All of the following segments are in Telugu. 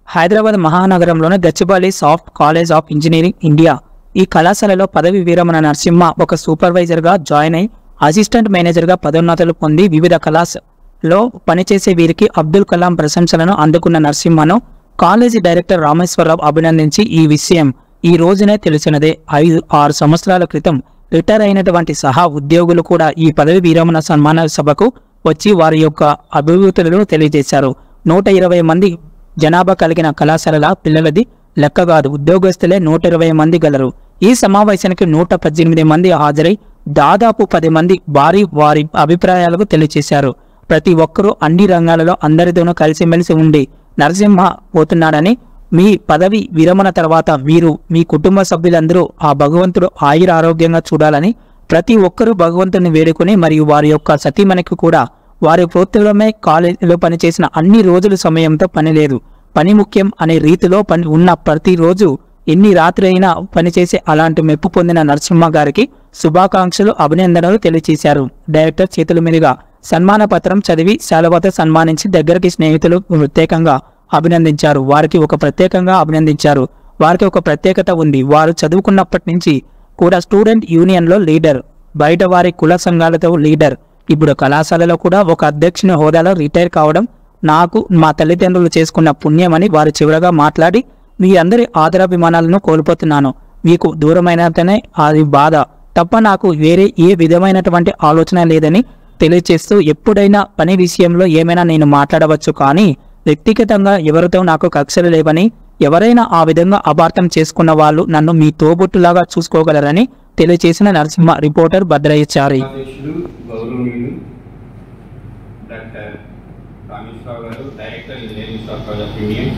హైదరాబాద్ మహానగరంలోని గచ్చిబౌలి సాఫ్ట్ కాలేజ్ ఆఫ్ ఇంజనీరింగ్ ఇండియా ఈ కళాశాలలో పదవి విరమణ నరసింహ ఒక సూపర్వైజర్గా జాయిన్ అయి అసిస్టెంట్ మేనేజర్గా పదోన్నతులు పొంది వివిధ కళాశాలలో పనిచేసే వీరికి అబ్దుల్ కలాం ప్రశంసలను అందుకున్న నరసింహను కాలేజీ డైరెక్టర్ రామేశ్వరరావు అభినందించి ఈ విషయం ఈ రోజునే తెలిసినదే ఐదు ఆరు సంవత్సరాల క్రితం రిటైర్ అయినటువంటి సహా ఉద్యోగులు కూడా ఈ పదవి విరమణ సన్మాన సభకు వచ్చి వారి యొక్క అభివృద్ధులను తెలియజేశారు నూట ఇరవై మంది జనాభా కలిగిన కళాశాలల పిల్లలది లెక్క కాదు ఉద్యోగస్తులే నూట ఇరవై మంది గలరు ఈ సమావేశానికి నూట పద్దెనిమిది మంది హాజరై దాదాపు పది మంది వారి వారి అభిప్రాయాలకు తెలియజేశారు ప్రతి ఒక్కరూ అన్ని రంగాలలో అందరితోనూ కలిసిమెలిసి ఉండి నరసింహ పోతున్నాడని మీ పదవి విరమణ తర్వాత మీరు మీ కుటుంబ సభ్యులందరూ ఆ భగవంతుడు ఆయుర ఆరోగ్యంగా చూడాలని ప్రతి ఒక్కరూ భగవంతుని వేడుకొని మరియు వారి యొక్క సతీమణికి కూడా వారి ప్రోత్సాహమే కాలేజీలో పనిచేసిన అన్ని రోజుల సమయంతో పని లేదు పని ముఖ్యం అనే రీతిలో పని ఉన్న ప్రతిరోజు ఎన్ని రాత్రి అయినా పనిచేసే అలాంటి మెప్పు పొందిన నరసింహ గారికి శుభాకాంక్షలు అభినందనలు తెలియజేశారు డైరెక్టర్ చేతుల మీదుగా సన్మాన పత్రం చదివి శాలవతో సన్మానించి దగ్గరికి స్నేహితులు ప్రత్యేకంగా అభినందించారు వారికి ఒక ప్రత్యేకంగా అభినందించారు వారికి ఒక ప్రత్యేకత ఉంది వారు చదువుకున్నప్పటి నుంచి కూడా స్టూడెంట్ యూనియన్లో లీడర్ బయట వారి కుల సంఘాలతో లీడర్ ఇప్పుడు కళాశాలలో కూడా ఒక అధ్యక్షుని హోదాలో రిటైర్ కావడం నాకు మా తల్లిదండ్రులు చేసుకున్న పుణ్యమని వారు చివరగా మాట్లాడి మీ అందరి ఆదరాభిమానాలను కోల్పోతున్నాను మీకు దూరమైనంతనే అది బాధ తప్ప నాకు వేరే ఏ విధమైనటువంటి ఆలోచన లేదని తెలియచేస్తూ ఎప్పుడైనా పని విషయంలో ఏమైనా నేను మాట్లాడవచ్చు కానీ వ్యక్తిగతంగా ఎవరితో నాకు కక్షలు లేవని ఎవరైనా ఆ విధంగా అపార్థం చేసుకున్న వాళ్ళు నన్ను మీ తోబుట్టులాగా చూసుకోగలరని తెలియచేసిన నరసింహ రిపోర్టర్ భద్రయ్యచారి అధ్యక్షులు గౌరవనీయులు doctor Rameshwara Rao garu director engineering staff college of Indian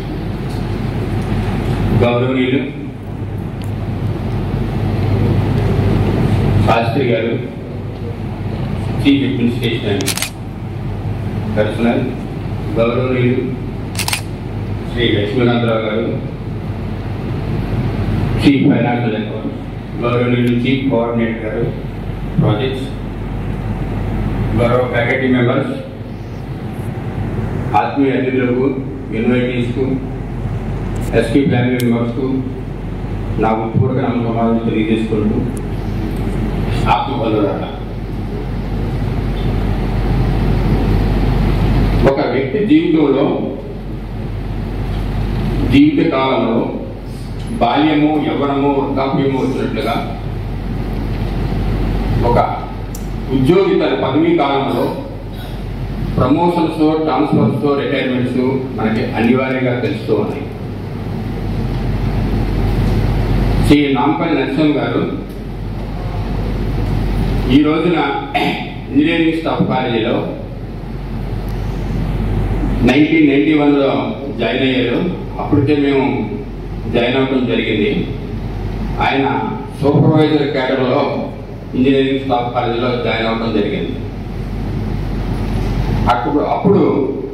గౌరవనీయులు శాస్త్రి గారు చీఫ్ అడ్మినిస్ట్రేషన్ పర్సనల్ గౌరవనీయులు Shri Lakshminatha Rao garu chief financial account గౌరవనీయులు చీఫ్ కోఆర్డినేటర్ గారు ప్రాజెక్ట్స్ గౌరవ ఫ్యాకల్టీ మెంబర్స్ ఆత్మీయ అతిథులకు యూనివర్సిటీస్కు ఎస్పీ ఫ్యామిలీ మెంబర్స్కు నా ఉత్పూర్వక నమ్మకాలను తెలియజేసుకుంటూ ఆత్మబంధురాట ఒక వ్యక్తి జీవితంలో జీవిత కాలంలో బాల్యము యవ్వనము వృద్ధాప్యము వచ్చినట్లుగా ఒక ఉద్యోగి తన పదవీ కాలంలో ప్రమోషన్స్ ట్రాన్స్ఫర్స్ రిటైర్మెంట్స్ మనకి అనివార్యంగా తెలుస్తూ ఉన్నాయి శ్రీ నాంపల్లి నరసింహ గారు ఈ రోజున ఇంజనీరింగ్ స్టాఫ్ కాలేజీలో నైన్టీన్ నైన్టీ వన్లో జాయిన్ అయ్యారు అప్పటికే మేము జాయిన్ అవ్వడం జరిగింది ఆయన సూపర్వైజర్ క్యాడర్లో ఇంజనీరింగ్ స్టాఫ్ కాలేజీలో జాయిన్ అవ్వడం జరిగింది అప్పుడు అప్పుడు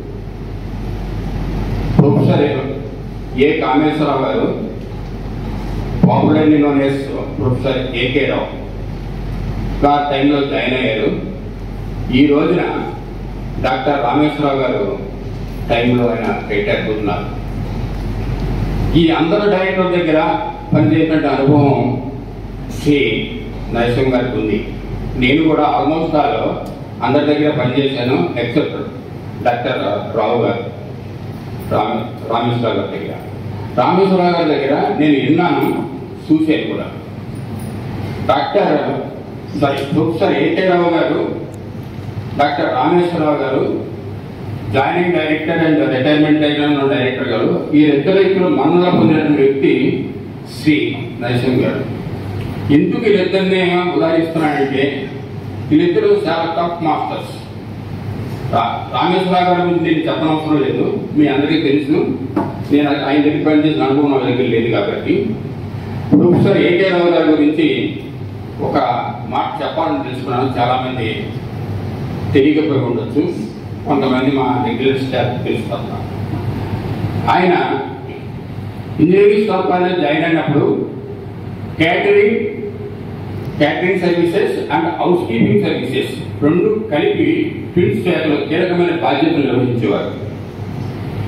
professor A Kameshwara Rao garu popularly known as professor A K Rao గా టైంలో జాయిన్ అయ్యారు ఈ రోజున డాక్టర్ రామేశ్వరరావు గారు టైంలో ఆయన రిటైర్ అవుతున్నారు ఈ అందరు డైరెక్టర్ దగ్గర పనిచేసినట్టు అనుభవం శ్రీ నరసింహ గారికి ఉంది నేను కూడా ఆల్మోస్ట్ ఆల్ అందరి దగ్గర పనిచేశాను ఎక్సెప్ట్ డాక్టర్ రావు గారు రామ రామేశ్వరరావు గారి దగ్గర రామేశ్వరరావు గారి దగ్గర నేను విన్నాను చూశాను కూడా doctor sorry professor A K Rao garu doctor Rameshwara Rao garu joining director and retirement అయిన డైరెక్టర్ గారు ఈ ఇద్దరు వ్యక్తులు మన్నగా పొందినటువంటి వ్యక్తి శ్రీ నరసింహ్ గారు ఎందుకు వీళ్ళిద్దరిని ఉదాహరిస్తున్నానంటే వీళ్ళిద్దరు చాలా టాప్ మాస్టర్స్ రా- రామేశ్వరరావు గారి గురించి నేను చెప్పనవసరం లేదు మీ అందరికీ తెలుసు నేను ఆయన దగ్గర పనిచేసిన అనుభవం నా దగ్గర లేదు కాబట్టి ప్రొఫెసర్ ఏకే రావు గారి గురించి ఒక మాట చెప్పాలని తెలుసుకున్నాను చాలా మంది తెలియకపోయి ఉండొచ్చు కొంతమంది మా రెగ్యులర్ స్టాఫ్ తెలుసుకుంటున్నారు ఆయన ఇంజనీరింగ్ స్టాఫ్ కాలేజ్ జాయిన్ అయినప్పుడు catering catering services and housekeeping services రెండు కలిపి ఫిల్డ్ స్టేట్లో కీలకమైన బాధ్యతలు నిర్వహించేవారు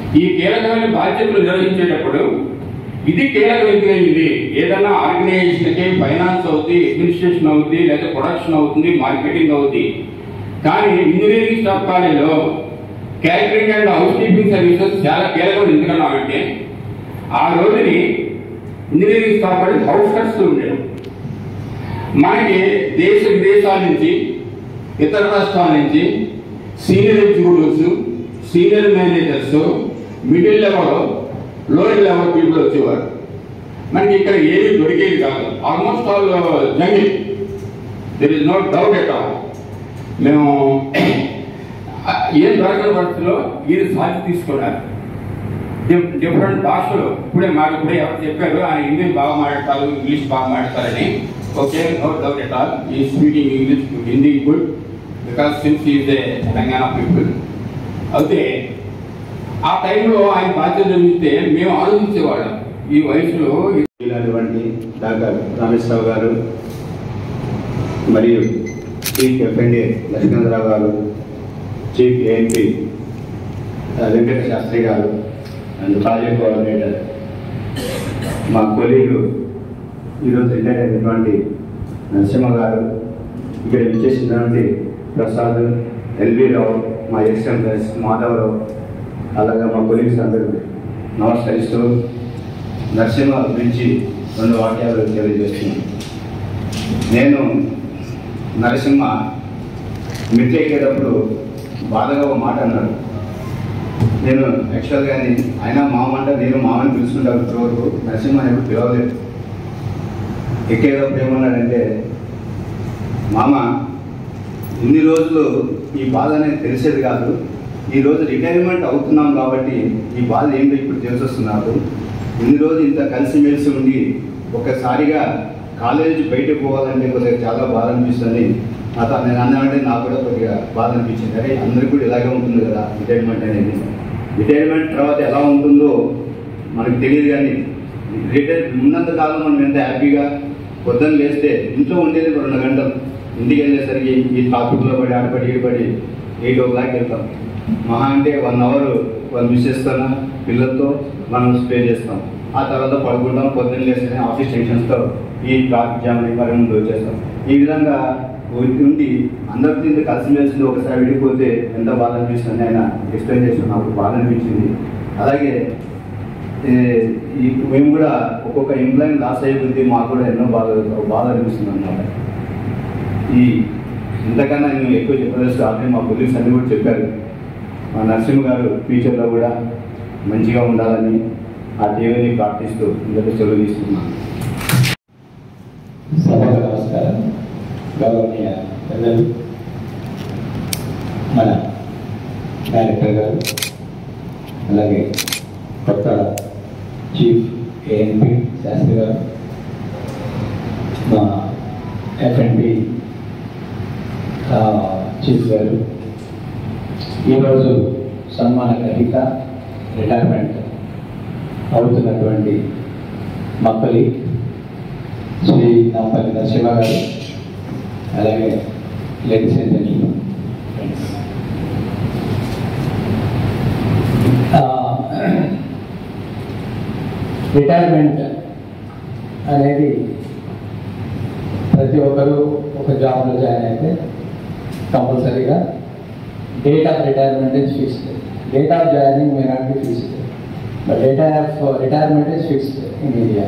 ఈ కీలకమైన బాధ్యతలు నిర్వహించేటప్పుడు ఇది కీలక వ్యక్తి ఏదైనా ఆర్గనైజేషన్కి ఫైనాన్స్ అవుతుంది అడ్మినిస్ట్రేషన్ అవుతుంది లేదా ప్రొడక్షన్ అవుతుంది మార్కెటింగ్ అవుతుంది కానీ ఇంజనీరింగ్ స్టాఫ్ కాలేజీలో catering and housekeeping services చాలా కీలకం ఎందుకన్నామంటే ఆ రోజుని ఇంజనీరింగ్ స్టాఫ్ కాలేజ్ హౌస్ కట్స్ ఉండేది మనకి దేశ విదేశాల నుంచి ఇతర రాష్ట్రాల నుంచి senior executives senior managers middle level lower level people వచ్చేవారు మనకి ఇక్కడ ఏమీ దొరికేది కాదు almost all jungle there is no doubt at all మేము ఏం దొరకని పరిస్థితిలో ఈయన సాధ్య తీసుకున్నారు డిఫ్- డిఫరెంట్ భాషలు ఇప్పుడే మాకు ఇప్పుడే ఎవరు చెప్పారు ఆయన హిందీ బాగా మాట్లాడతారు ఇంగ్లీష్ బాగా మాట్లాడతారని okay no doubt at all ఈ speaking English Hindi good because since is a Telangana people అయితే ఆ టైంలో ఆయన బాధ్యత ఇస్తే మేము ఆలోచించేవాళ్ళం ఈ వయసులో ఇలాంటివంటి డాక్టర్ రామేశ్వరరావు గారు మరియు chief FMD లక్ష్మీనాథరావు garu chief amp Venkata Shastri garu and project coordinator మా కొలీగు ఈరోజు రిటైర్ అయినటువంటి నరసింహ గారు ఇక్కడ విచ్చేసినటువంటి ప్రసాద్ ఎల్వి రావు మా ఎక్స్ఎంఎస్ మాధవరావు అలాగే మా కొలీగ్స్ అందరూ నమస్కరిస్తూ నరసింహ గురించి రెండు వాక్యాలు తెలియజేస్తున్నాను నేను నరసింహ మిట్టెక్కేటప్పుడు బాధగా ఒక మాట అన్నాడు నేను యాక్చువల్గా నేను ఆయన మామ అంటే నేను మామని పిలుచుకుంటాను ఇప్పటివరకు నరసింహ ఎప్పుడు పిలవలేదు ఎక్కేటప్పుడు ఏమన్నాడంటే మామ ఇన్ని రోజులు ఈ బాధ అనేది తెలిసేది కాదు ఈ రోజు రిటైర్మెంట్ అవుతున్నాం కాబట్టి ఈ బాధ ఏంటో ఇప్పుడు తెలిసొస్తున్నారు ఇన్ని రోజులు ఇంత కలిసిమెలిసి ఉండి ఒక్కసారిగా కాలేజీ బయటకు పోవాలంటే కొద్దిగా చాలా బాధ అనిపిస్తుంది అతను నేను అన్నామంటే నాకు కూడా కొద్దిగా బాధ అనిపించింది అరే అందరికీ కూడా ఇలాగే ఉంటుంది కదా రిటైర్మెంట్ అనేది రిటైర్మెంట్ తర్వాత ఎలా ఉంటుందో మనకు తెలియదు కానీ రిటైర్ ఉన్నంత కాలం మనం ఎంత హ్యాపీగా పొద్దున్న లేస్తే ఇంట్లో ఉండేది ఒక రెండు గంటలు ఇంటికి వెళ్ళేసరికి ఈ ట్రాఫిక్లో పడి ఆడపడి ఈడపడి ఎయిట్ ఓ క్లాక్ వెళ్తాం మహా అంటే వన్ అవర్ వాళ్ళ మిస్సెస్తోన పిల్లలతో మనం స్టే చేస్తాం ఆ తర్వాత పడుకుంటాం పొద్దున్న లేస్తేనే ఆఫీస్ టెన్షన్స్తో ఈ ట్రాఫిక్ జామ్ అయి మరి ముందు వచ్చేస్తాం ఈ విధంగా ఉండి అందరితో ఇంత కలిసిమెలిసి ఒకసారి విడిపోతే ఎంత బాధ అనిపిస్తుంది ఆయన ఎక్స్ప్లెయిన్ చేసిన నాకు బాధ అనిపించింది అలాగే ఏ, ఈ మేము కూడా ఒక్కొక్క ఎంప్లాయీ లాస్ అయ్యే కొద్దీ మాకు కూడా ఎన్నో బాధ బాధ అనిపిస్తుంది అన్నమాట ఈ ఇంతకన్నా నేను ఎక్కువ చెప్పదలుస్తూ ఆల్రెడీ మా పోలీస్ అన్ని కూడా చెప్పారు మా నరసింహ గారు ఫ్యూచర్లో కూడా మంచిగా ఉండాలని ఆ దేవుని ప్రార్థిస్తూ ఇంతకు సెలవు తీసుకున్నాను సభకు నమస్కారం గౌరవనీయ పెద్దలు మన డైరెక్టర్ గారు అలాగే కొత్త చీఫ్ ఏఎన్పి శాస్త్రి గారు మా ఎఫ్ఎన్పి చీఫ్ గారు ఈరోజు సన్మాన గ్రహీత రిటైర్మెంట్ అవుతున్నటువంటి మక్కలి శ్రీ నాంపల్లి నరసింహ గారు అలాగే ladies and gentlemen friends retirement అనేది ప్రతి ఒక్కరూ ఒక జాబ్లో జాయిన్ అయితే కంపల్సరీగా date of retirement is fixed date of joining may not be fixed but date of retirement is fixed in India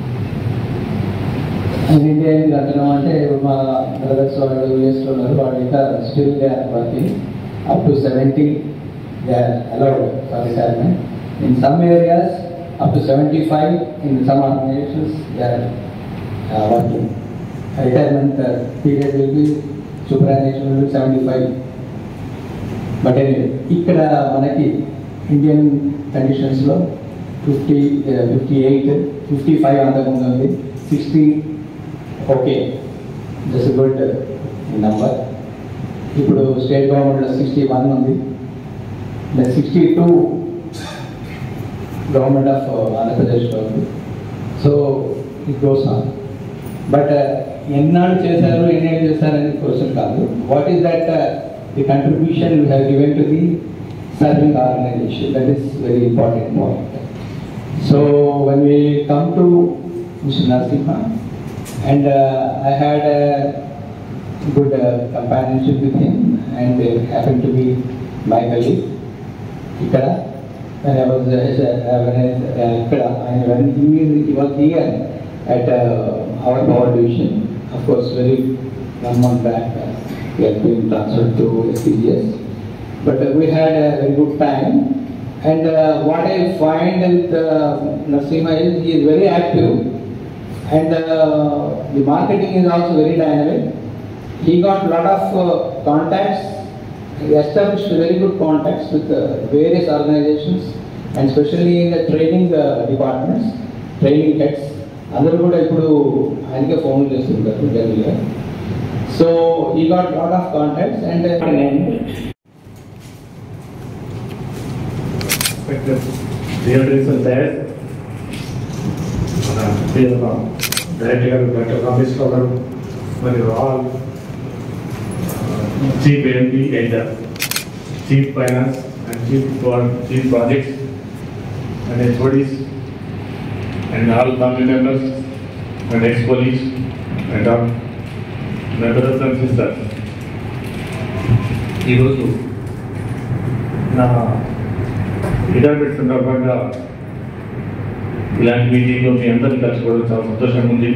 India ఏం అంటున్నాం అంటే ఇప్పుడు మా బ్రదర్స్ వాళ్ళు యూఎస్లో ఉన్నారు వాళ్ళు ఇంకా still they are working up to seventy they are allowed for retirement in some areas up to seventy five in some organizations they are working retirement period will be superannuation will be seventy five but ఇక్కడ మనకి ఇండియన్ కండిషన్స్లో fifty fifty eight fifty five అంతకుముందు ఉంది sixty okay just good number ఇప్పుడు స్టేట్ గవర్నమెంట్లో సిక్స్టీ వన్ ఉంది సిక్స్టీ టూ గవర్నమెంట్ ఆఫ్ ఆంధ్రప్రదేశ్లో ఉంది so it goes on but ఎన్నాళ్ళు చేశారు ఎన్నేళ్ళు చేశారు అనేది క్వశ్చన్ కాదు what is that the contribution you have given to the serving the organization. That is very important point. So when we come to Mr. Narasimha, and uh, I had a good uh, companionship with him, and uh, happened to be my colleague. Ikkada, when I was uh, when I, uh, Ikkada, and when he, he was here at uh, our power division, of course, very one month back, uh, he had been transferred to SPGS. But uh, we had a very good time. And uh, what I find with uh, Narsima is he is very active and uh, the marketing is also very dynamic. He got lot of uh, contacts. He established very good contacts with uh, various organizations and especially in the training uh, departments, training heads. అందరూ కూడా ఇప్పుడు ఆయనకే ఫోన్ చేస్తుంటారు ఢిల్లీలో సో ఈ got lot of contacts and dear reason direct మన పేరు డైరెక్టర్ గారు డాక్టర్ రామేశ్వరరావు గారు మరియు all chief M P and chief finance and chief chief projects and HODs and all family members and ex colleagues and all my brothers and sisters ఈరోజు నా రిటైర్మెంట్ సందర్భంగా ఇలాంటి మీటింగ్లో మీ అందరినీ కలుసుకోవడం చాలా సంతోషంగా ఉంది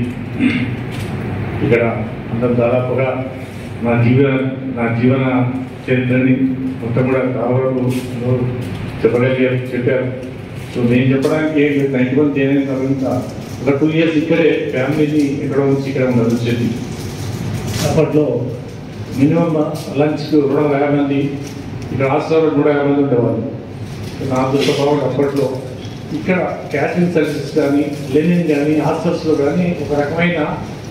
ఇక్కడ అందరం దాదాపుగా నా జీవన నా జీవన చరిత్రని మొత్తం కూడా చాలా వరకు చెప్పగలిగారు చెప్పారు సో నేను చెప్పడానికి ఏం లేదు నైన్టీ వన్ చేయలేని తర్వాత ఒక టూ ఇయర్స్ ఇక్కడే ఫ్యామిలీని ఎక్కడో నుంచి ఇక్కడ ఉండాల్సి వచ్చేది అప్పట్లో మినిమం లంచ్కి రెండు వందల యాభై మంది ఇక్కడ హాస్టల్లో నూట యాభై మంది ఉండేవాళ్ళు నా దృష్టభావం అప్పట్లో ఇక్కడ క్యాటరింగ్ సర్వీసెస్ కానీ లెనిన్ కానీ హాస్టల్స్లో కానీ ఒక రకమైన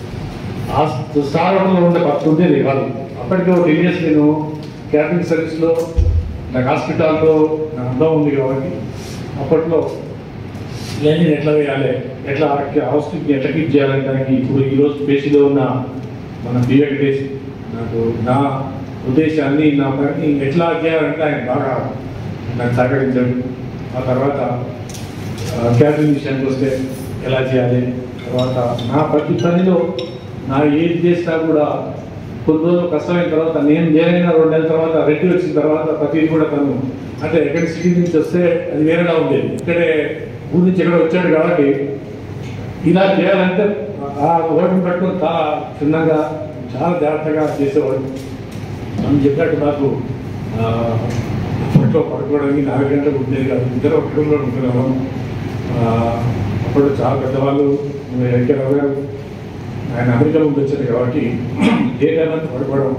స్థానంలో ఉండే పద్ధతి ఉండేది కాదు అప్పటికే ఒక టెన్ ఇయర్స్ నేను క్యాటరింగ్ సర్వీస్లో నాకు హాస్పిటల్లో నా అందం ఉంది కాబట్టి అప్పట్లో లెనిన్ ఎట్లా వేయాలి ఎట్లా హౌస్కి ఎట్లా కీప్ చేయాలని దానికి ఇప్పుడు ఈరోజు పేషీలో ఉన్న మన బి వెంకటేష్ నాకు నా ఉద్దేశాన్ని నా పని ఎట్లా చేయాలంటే ఆయన బాగా నాకు సహకరించాడు ఆ తర్వాత క్యాటరింగ్ విషయానికి వస్తే ఎలా చేయాలి తర్వాత నా ప్రతి పనిలో నా ఏది చేసినా కూడా కొన్ని రోజులు కష్టమైన తర్వాత నేను చేరైన రెండు నెలల తర్వాత రెడ్డి వచ్చిన తర్వాత ప్రతిదీ కూడా తను అంటే ఎక్కడ సిటీ నుంచి వస్తే అది వేరేలా ఉండేది ఇక్కడే ఊరి నుంచి ఎక్కడ వచ్చాడు కాబట్టి ఇలా చేయాలంటే ఆ ఓటును పట్టుకొని చాలా చిన్నగా చాలా జాగ్రత్తగా చేసేవాడు మనం చెప్పినట్టు నాకు ఆ, అప్పట్లో పడుకోవడానికి నాలుగు గంటలకు ఉండేది కాదు ఇద్దరు ఒక రూమ్లో ఉంటున్నాము ఆ, అప్పుడు చాలా పెద్దవాళ్ళు ఎన్కేరావు గారు ఆయన అమెరికాలో ఉండి వచ్చారు కాబట్టి ఏ టైం అంతా పడుకోవడం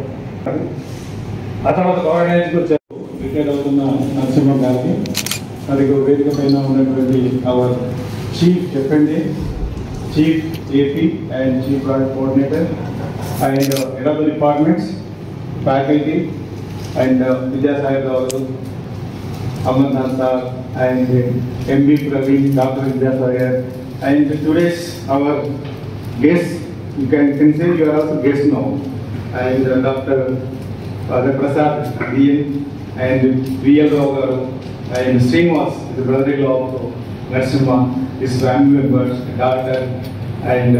ఆ తర్వాత ఆర్గనైజ్కి వచ్చారు రిటైర్ అవుతున్న నరసింహ గారికి అది వేదిక పైన ఉన్నటువంటి అవర్ చీఫ్ చెప్పండి chief A P and chief project coordinator and head of the departments faculty and Vidyasagar garu Amarnath sir and M B Praveen doctor Vidyasagar and today's our guest you can can say you are also guest now and doctor Father Prasad, DN, and VL Rao garu, and Srinivas, the brother-in-law of Narasimha, his family members, daughter, and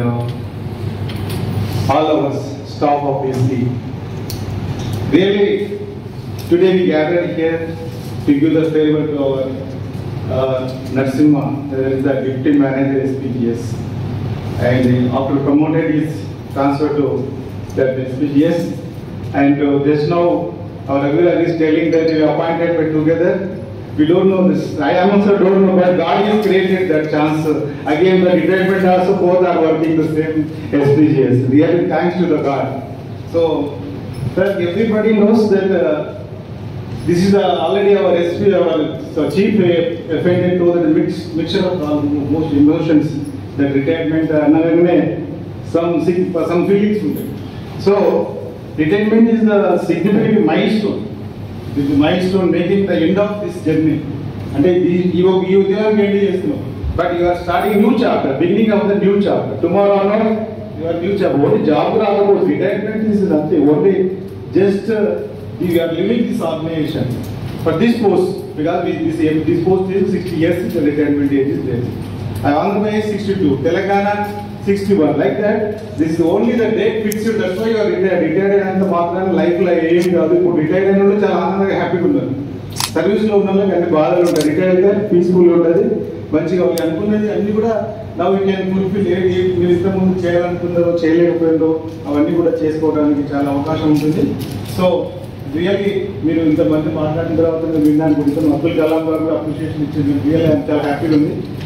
uh, all of us, staff of SC. Really, today we gathered here to give the farewell to our uh, Narasimha, that is the deputy manager SPGS. And after promoted, is transferred to that SPGS. And uh, just now, our regular is telling that we are appointed but together. We don't know this. I also don't know, but God has created that chance. Again, the retirement also both are working the same SPGS. Really thanks to the God. So, sir, everybody knows that uh, this is uh, already our SP, our so chief uh, offended to the mix, mixture of uh, most emotions. That retirement, uh, అనగానే some sig- some feelings ఉంటాయి. So, retirement is the significant milestone. This is milestone making the end of this journey. అంటే ఈ ఈ ఒక- ఈ ఉద్యోగం ఏంటి చేస్తున్నాం but you are starting new chapter beginning of the new chapter tomorrow honour you are new chapter only job రాకపోతే retirement is nothing only just you are living this organization for this post because we, this, this post is 60 years the retirement age is there. I Andhra Pradesh 62, Telangana 61. Like that, this is only the date fixed. That's why you are retired. Retired అయినంత మాత్రాన లైఫ్ లో ఏం కాదు ఇప్పుడు రిటైర్డ్ అయిన వాళ్ళు చాలా ఆనందంగా హ్యాపీగా ఉన్నారు సర్వీస్ లో ఉన్న వాళ్ళకి అన్ని బాధలు ఉంటాయి రిటైర్ అయితే పీస్ఫుల్ ఉంటుంది మంచిగా వాళ్ళు అనుకున్నది అన్ని కూడా నవ్ యూ క్యాన్ ఫుల్ఫిల్ మీరు ఇంత ముందు చేయాలనుకున్నారో చేయలేకపోయిందో అవన్నీ కూడా చేసుకోవడానికి చాలా అవకాశం ఉంటుంది సో రియల్లీ మీరు ఇంతమంది మాట్లాడిన తర్వాత నేను విన్నాను కూడా అబ్దుల్ కలాం గారు కూడా అప్రిషియేషన్ ఇచ్చింది రియల్లీ చాలా హ్యాపీగా ఉంది